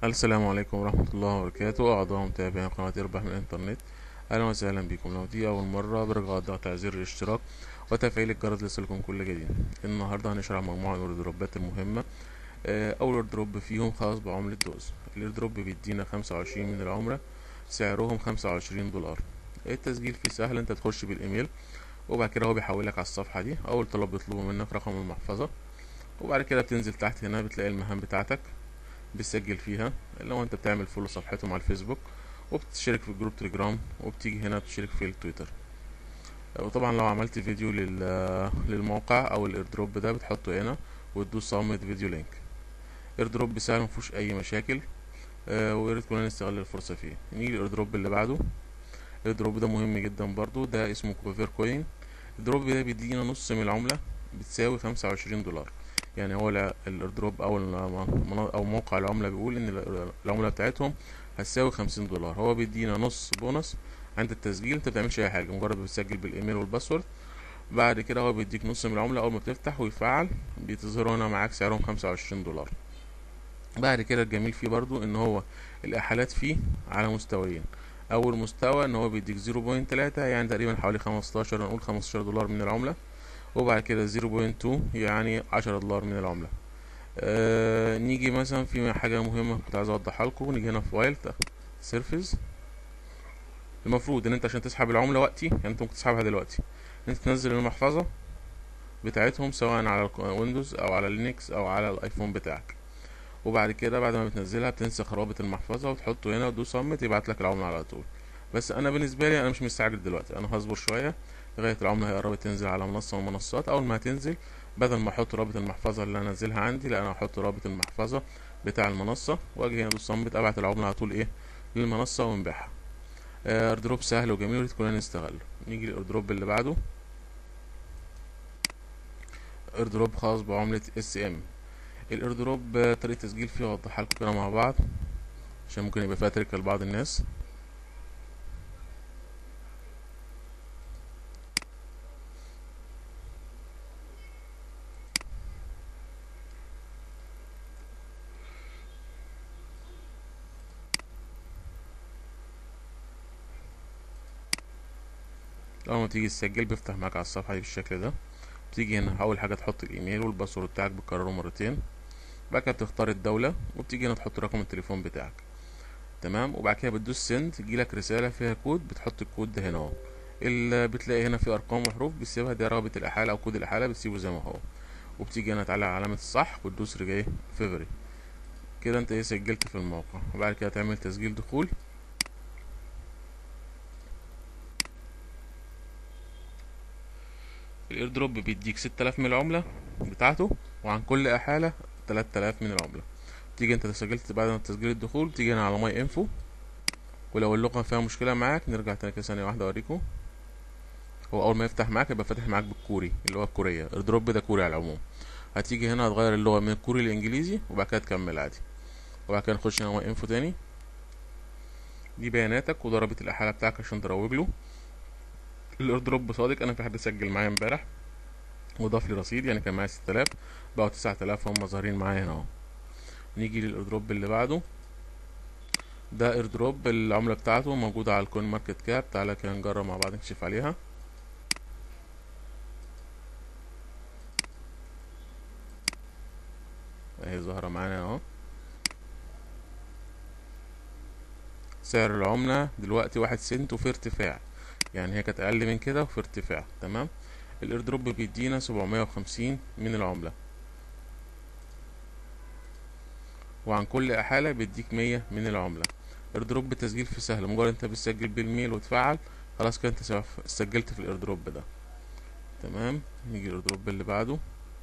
السلام عليكم ورحمة الله وبركاته أعضاء ومتابعين قناة اربح من الإنترنت أهلا وسهلا بكم لو دي أول مرة برجع الضغط على زر الاشتراك وتفعيل الجرس ليصلكم كل جديد النهاردة هنشرح مجموعة من الإيردروبات المهمة آه، أول إيردروب فيهم خاص بعملة دوز الإيردروب بيدينا خمسة وعشرين من العملة سعرهم خمسة وعشرين دولار التسجيل فيه سهل انت تخش بالإيميل وبعد كده هو بيحولك على الصفحة دي أول طلب بيطلبه منك رقم المحفظة وبعد كده بتنزل تحت هنا بتلاقي المهام بتاعتك بتسجل فيها لو انت بتعمل فولو صفحتهم على الفيسبوك وبتشترك في جروب تليجرام وبتيجي هنا تشترك في التويتر وطبعا لو عملت فيديو لل... للموقع او الايردروب ده بتحطه هنا وتدوس صامت فيديو لينك ايردروب سهل مفيهوش اي مشاكل آه وياريت كلنا نستغل الفرصة فيه نيجي الايردروب اللي بعده الايردروب ده مهم جدا برضو ده اسمه كوفير كوين الدروب ده بيدينا نص من العملة بتساوي خمسة وعشرين دولار يعني هو الايردروب او او موقع العمله بيقول ان العمله بتاعتهم هتساوي خمسين دولار هو بيدينا نص بونص عند التسجيل انت بتعملش اي حاجه مجرد بتسجل بالايميل والباسورد بعد كده هو بيديك نص من العمله اول ما بتفتح ويفعل بتظهر هنا معاك سعرهم خمسة وعشرين دولار بعد كده الجميل فيه برضو ان هو الاحالات فيه على مستويين اول مستوى ان هو بيديك زيرو بوينت تلاتة يعني تقريبا حوالي خمستاشر نقول خمستاشر دولار من العمله وبعد كده زيرو بوينت تو يعني عشرة دولار من العملة آه نيجي مثلا في حاجة مهمة كنت عايز اوضحها لكم نيجي هنا في وايلد سيرفيس المفروض ان انت عشان تسحب العملة وقتي يعني انت ممكن تسحبها دلوقتي انت تنزل المحفظة بتاعتهم سواء على ويندوز او على لينكس او على الايفون بتاعك وبعد كده بعد ما بتنزلها بتنسخ رابط المحفظة وتحطه هنا وتدوس سمت يبعت لك العملة على طول بس انا بالنسبة لي انا مش مستعجل دلوقتي انا هصبر شوية لغايه العمله هي قربت تنزل على منصه من المنصات اول ما هتنزل بدل ما احط رابط المحفظه اللي انا انزلها عندي لا انا هحط رابط المحفظه بتاع المنصه واجي هنا ادوس صمت ابعت العمله على طول ايه للمنصه ونبيعها ايردروب سهل وجميل وريت كلنا نستغله نيجي للايردروب اللي بعده ايردروب خاص بعمله اس ام الايردروب طريقه تسجيل فيه اوضحها لكم كده مع بعض عشان ممكن يبقى فيها تركه لبعض الناس اول ما تيجي تسجل بيفتح معاك على الصفحه دي بالشكل ده بتيجي هنا اول حاجه تحط الايميل والباسورد بتاعك بتكرره مرتين بعد كده بتختار الدوله وبتيجي هنا تحط رقم التليفون بتاعك تمام وبعد كده بتدوس سند تجيلك رساله فيها كود بتحط الكود ده هنا اهو اللي بتلاقي هنا في ارقام وحروف بتسيبها دي رابط الاحاله او كود الاحاله بتسيبه زي ما هو وبتيجي هنا تعلق علامه الصح وتدوس رجاي فيفري كده انت ايه سجلت في الموقع وبعد كده تعمل تسجيل دخول الايردروب بيديك ستة آلاف من العملة بتاعته وعن كل احالة تلات آلاف من العملة تيجي انت سجلت بعد ما تسجيل الدخول تيجي هنا على ماي انفو ولو اللغة فيها مشكلة معاك نرجع تاني كده ثانية واحدة اوريكم هو اول ما يفتح معاك يبقى فاتح معاك بالكوري اللي هو الكورية الايردروب ده كوري على العموم هتيجي هنا هتغير اللغة من الكوري للانجليزي وبعد كده تكمل عادي وبعد كده نخش هنا ماي انفو تاني دي بياناتك وده رابط الاحالة بتاعك عشان تروج له الايردروب صادق انا في حد سجل معايا امبارح وضاف لي رصيد يعني كان معايا ستة آلاف بقوا تسعة آلاف هم ظاهرين معايا هنا اهو نيجي للايردروب اللي بعده ده ايردروب العملة بتاعته موجودة على الكوين ماركت كاب تعالى كده نجرب مع بعض نكشف عليها اهي ظاهرة معانا اهو سعر العملة دلوقتي واحد سنت وفي ارتفاع يعني هي كانت اقل من كده وفي ارتفاع تمام الايردروب بيدينا سبعمية وخمسين من العملة وعن كل احالة بيديك مية من العملة ايردروب تسجيل في سهل مجرد انت بتسجل بالميل وتفعل خلاص كده انت سجلت في الايردروب ده تمام نيجي الايردروب اللي بعده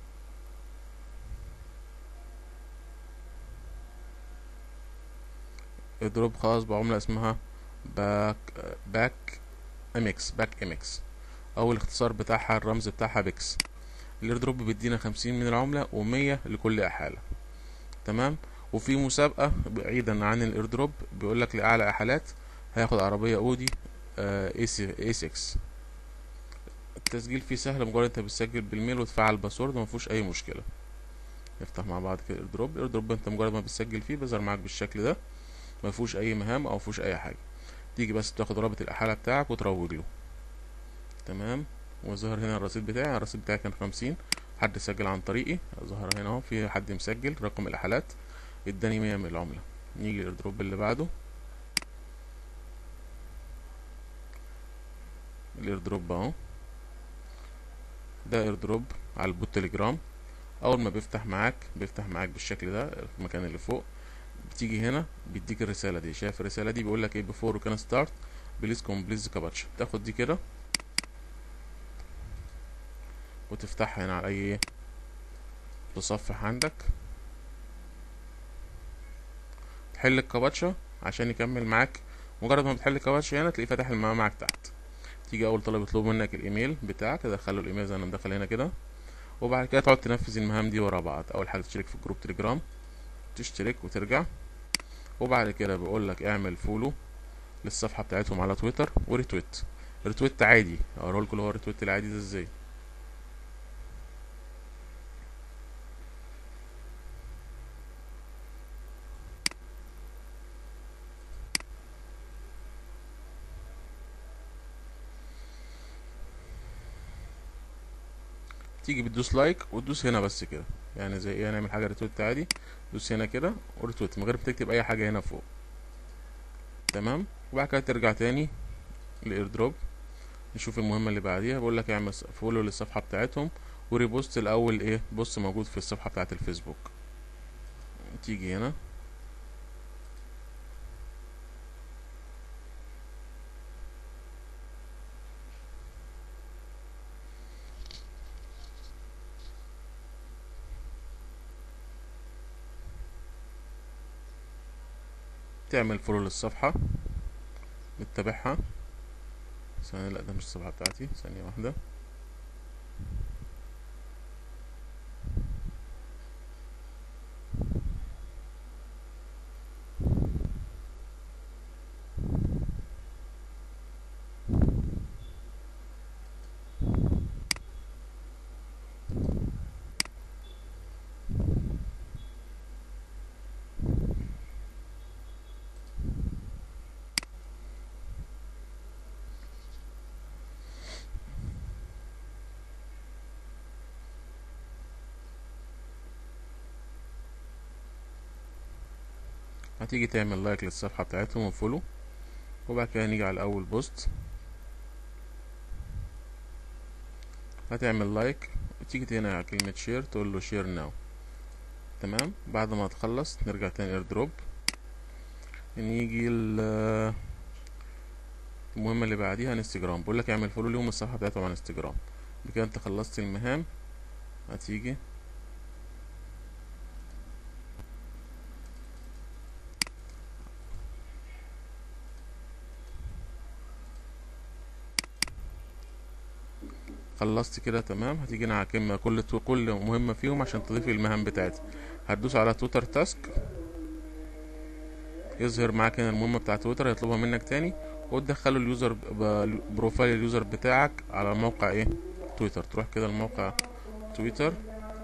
ايردروب خاص بعملة اسمها باك باك امكس باك امكس او الاختصار بتاعها الرمز بتاعها بيكس الايردروب بيدينا خمسين من العملة ومية لكل احالة تمام وفي مسابقة بعيدا عن الايردروب بيقولك لأعلى احالات هياخد عربية اودي اي 6 التسجيل فيه سهل مجرد انت بتسجل بالميل وتفعل باسورد ومفيهوش اي مشكلة نفتح مع بعض كده الايردروب الايردروب انت مجرد ما بتسجل فيه بيظهر معاك بالشكل ده ما فيهوش اي مهام او فيهوش اي حاجه تيجي بس تاخد رابط الاحاله بتاعك وتروج له تمام وظهر هنا الرصيد بتاعي الرصيد بتاعي كان خمسين حد سجل عن طريقي ظهر هنا اهو في حد مسجل رقم الاحالات اداني مية من العمله نيجي الايردروب اللي بعده الايردروب اهو ده ايردروب على البوت تليجرام اول ما بيفتح معاك بيفتح معاك بالشكل ده في المكان اللي فوق بتيجي هنا بيديك الرساله دي شايف الرساله دي بيقول لك ايه بيفور كان ستارت بليز كومبليز كابتشا تاخد دي كده وتفتحها هنا على اي تصفح عندك تحل الكابتشا عشان يكمل معاك مجرد ما بتحل الكابتشا هنا تلاقيه فاتح المهام معاك تحت تيجي اول طلب يطلب منك الايميل بتاعك تدخله الايميل زي ما انا مدخل هنا كده وبعد كده تقعد تنفذ المهام دي ورا بعض اول حاجه تشترك في جروب تليجرام تشترك وترجع وبعد كده بيقول لك اعمل فولو للصفحه بتاعتهم على تويتر وريتويت ريتويت عادي اوريه لكم اللي هو الريتويت العادي ده ازاي تيجي بتدوس لايك وتدوس هنا بس كده يعني زي ايه نعمل حاجه ريتويت عادي دوس هنا كده وريتويت من غير ما تكتب اي حاجه هنا فوق تمام وبعد كده ترجع تاني لايردروب نشوف المهمه اللي بعديها بقول لك اعمل فولو للصفحه بتاعتهم وريبوست الاول ايه بوست موجود في الصفحه بتاعه الفيسبوك تيجي هنا تعمل فولو للصفحة بتتابعها ثانية لا ده مش الصفحة بتاعتي ثانية واحدة هتيجي تعمل لايك للصفحة بتاعتهم وفولو وبعد كده نيجي على أول بوست هتعمل لايك وتيجي هنا على كلمة شير تقول له شير ناو تمام بعد ما تخلص نرجع تاني اير دروب نيجي ال- المهمة اللي بعديها انستجرام بقول لك اعمل فولو ليهم الصفحة بتاعتهم على انستجرام بكده انت خلصت المهام هتيجي خلصت كده تمام هتيجي هنا على كلمة كل كل مهمة فيهم عشان تضيف المهام بتاعتها هتدوس على تويتر تاسك يظهر معاك هنا المهمة بتاعة تويتر هيطلبها منك تاني وتدخله اليوزر ب- بروفايل اليوزر بتاعك على موقع ايه تويتر تروح كده الموقع تويتر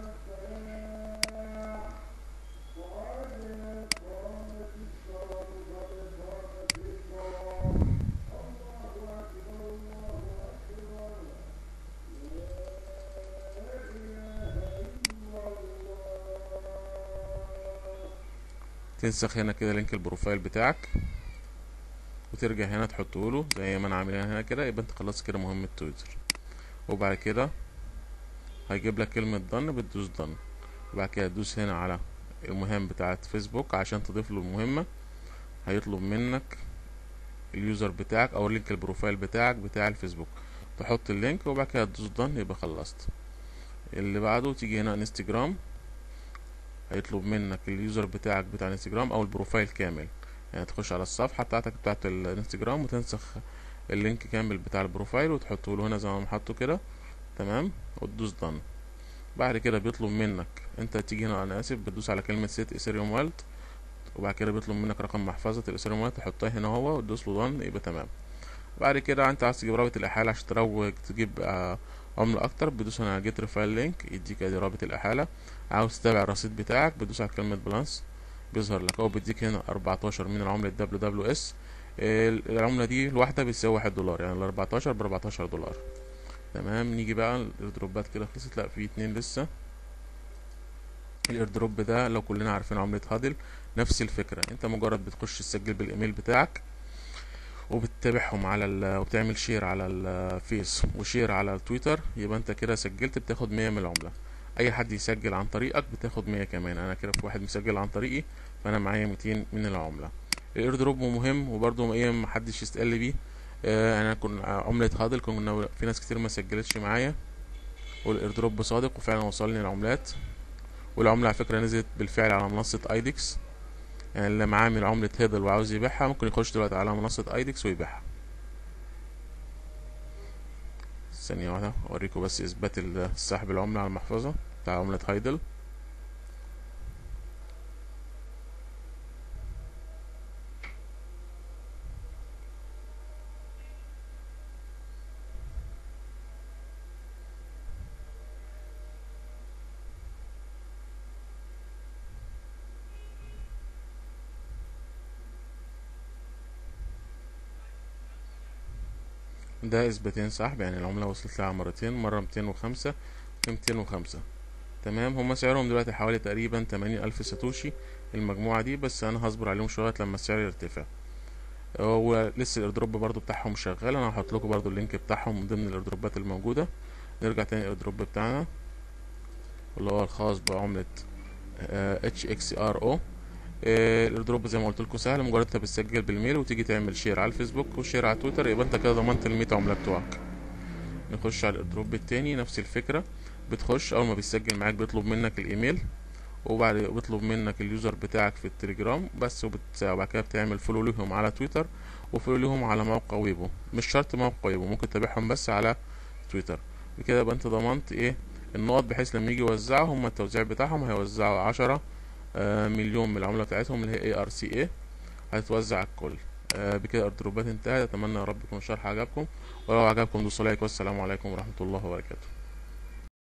تنسخ هنا كده لينك البروفايل بتاعك وترجع هنا تحطه له زي ما انا عاملها هنا كده يبقى انت خلصت كده مهمة تويتر وبعد كده هيجيب لك كلمة ضن بتدوس ضن وبعد كده تدوس هنا على المهام بتاعت فيسبوك عشان تضيف له المهمة هيطلب منك اليوزر بتاعك او لينك البروفايل بتاعك بتاع الفيسبوك تحط اللينك وبعد كده تدوس ضن يبقى خلصت اللي بعده تيجي هنا انستجرام هيطلب منك اليوزر بتاعك بتاع الانستجرام او البروفايل كامل يعني تخش على الصفحة بتاعتك بتاعت الانستجرام وتنسخ اللينك كامل بتاع البروفايل وتحطه له هنا زي ما حاطه كده تمام وتدوس دن بعد كده بيطلب منك انت تيجي هنا انا اسف بتدوس على كلمة سيت ايثيريوم والت وبعد كده بيطلب منك رقم محفظة الايثيريوم والت تحطها هنا هو وتدوس له دن يبقى تمام بعد كده انت عايز تجيب رابط الاحالة عشان تروج تجيب آه عملة اكتر بتدوس هنا على جيت ريفايل لينك يديك ادي رابط الاحالة عاوز تتابع الرصيد بتاعك بتدوس على كلمة بالانس بيظهر لك هو بيديك هنا 14 من العملة دبليو دبليو اس العملة دي الواحدة بتساوي واحد دولار يعني ال 14 ب 14 دولار تمام نيجي بقى الايردروبات كده خلصت لا في اتنين لسه الايردروب ده لو كلنا عارفين عملة هادل نفس الفكرة انت مجرد بتخش تسجل بالايميل بتاعك وبتتابعهم على ال وبتعمل شير على الفيس وشير على التويتر يبقى انت كده سجلت بتاخد مية من العملة اي حد يسجل عن طريقك بتاخد مية كمان انا كده في واحد مسجل عن طريقي فانا معايا ميتين من العملة الايردروب مهم وبرضه ايه محدش يستقل بيه اه انا كنت عملة هادل كنا في ناس كتير ما سجلتش معايا والايردروب صادق وفعلا وصلني العملات والعملة على فكرة نزلت بالفعل على منصة ايدكس يعني اللي معامل عملة هيدل وعاوز يبيعها ممكن يخش دلوقتي على منصة ايدكس ويبيعها ثانية واحدة اوريكم بس اثبات سحب العملة على المحفظة بتاع عملة هايدل ده اثباتين سحب يعني العملة وصلت لها مرتين مرة ميتين وخمسة ميتين وخمسة تمام هما سعرهم دلوقتي حوالي تقريبا تمانين ألف ساتوشي المجموعة دي بس أنا هصبر عليهم شوية لما السعر يرتفع ولسه الايردروب برضو بتاعهم شغال انا هحط لكم برضو اللينك بتاعهم من ضمن الايردروبات الموجودة نرجع تاني الايردروب بتاعنا اللي هو الخاص بعملة اتش اكس ار او الايردروب زي ما قلت لكم سهل مجرد انت بتسجل بالميل وتيجي تعمل شير على الفيسبوك وشير على تويتر يبقى انت كده ضمنت ال 100 عمله بتوعك نخش على الايردروب التاني نفس الفكره بتخش اول ما بيسجل معاك بيطلب منك الايميل وبعد بيطلب منك اليوزر بتاعك في التليجرام بس وبعد كده بتعمل فولو ليهم على تويتر وفولو ليهم على موقع ويبو مش شرط موقع ويبو ممكن تتابعهم بس على تويتر بكده يبقى انت ضمنت ايه النقط بحيث لما يجي يوزعوا هم التوزيع بتاعهم هيوزعوا عشرة مليون من العملة بتاعتهم اللي هي ARCA هتتوزع على الكل آه بكده الدروبات انتهت اتمنى يا رب يكون الشرح عجبكم ولو عجبكم دوسوا لايك والسلام عليكم ورحمة الله وبركاته